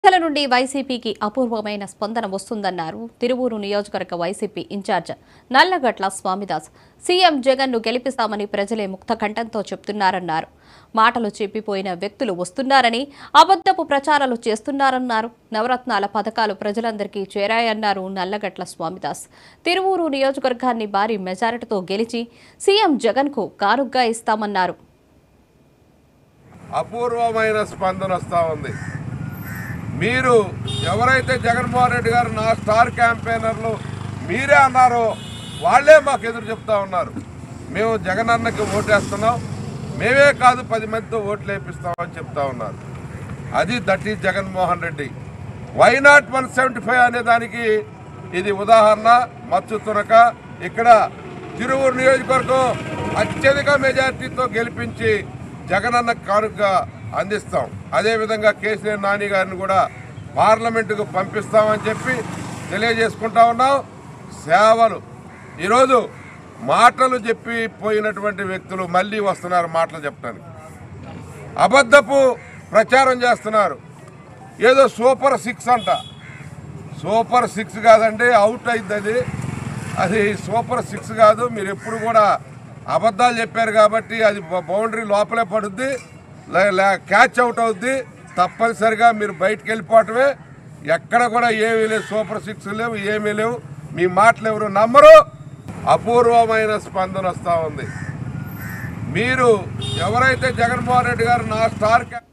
ప్రజల నుండి వైసీపీకి అపూర్వమైన స్పందన వస్తుందన్నారు తిరువూరు నియోజకవర్గ YCP in-charge Nallagatla Swamidas CM Jagan ను గెలిపిస్తామని ప్రజలే ముక్త కంఠంతో చెప్తున్నారన్నారు మాటలు చెప్పిపోయిన వ్యక్తులు వస్తున్నారని అబద్ధపు ప్రచారాలు చేస్తున్నారన్నారు నవరత్నాల పథకాలు ప్రజలందరికీ చేరాయన్నారు నల్లగట్ల స్వామిదాస్ తిరువూరు నియోజకవర్గాన్ని భారీ మెజారిటీతో గెలిచి సీఎం జగన్ కు కానుగ్గా ఇస్తామన్నారు అపూర్వమైన స్పందన వస్తూ ఉంది మీరు ఎవరైతే జగన్మోహన్ రెడ్డి గారు నా స్టార్ క్యాంపెయినర్లు మీరే అన్నారో వాళ్ళే మాకు ఎదురు చెప్తా ఉన్నారు మేము జగన్ అన్నకి ఓటేస్తున్నాం మేమే కాదు పది మందితో ఓట్లు వేపిస్తామని చెప్తా ఉన్నారు అది that is Jaganmohan Reddy why not one seventy five అనే దానికి ఇది ఉదాహరణ మచ్చు తునక ఇక్కడ తిరువురు నియోజకవర్గం అత్యధిక మెజార్టీతో గెలిపించి జగనన్న కానుకగా అందిస్తాం అదేవిధంగా కేసీఆర్ నాని గారిని కూడా పార్లమెంటుకు పంపిస్తామని చెప్పి తెలియజేసుకుంటా ఉన్నాం సేవలు ఈరోజు మాటలు చెప్పి పోయినటువంటి వ్యక్తులు మళ్ళీ వస్తున్నారు మాటలు చెప్పడానికి అబద్ధపు ప్రచారం చేస్తున్నారు ఏదో సూపర్ సిక్స్ అంట సూపర్ సిక్స్ కాదండి అవుట్ అయింది అది అది సూపర్ సిక్స్ కాదు మీరు ఎప్పుడు కూడా అబద్ధాలు చెప్పారు కాబట్టి అది బ- బౌండరీ లోపలే పడుద్ది లే- లే- క్యాచ్ అవుట్ అవుద్ది తప్పనిసరిగా మీరు బయటికి వెళ్ళిపోవటమే ఎక్కడ కూడా ఏమీ లేవు సూపర్ సిక్స్ లేవు ఏమీ లేవు మీ మాటలు ఎవరు నమ్మరు అపూర్వమైన స్పందన వస్తూ ఉంది మీరు ఎవరైతే జగన్మోహన్ రెడ్డి గారు నా స్టార్ క్యా-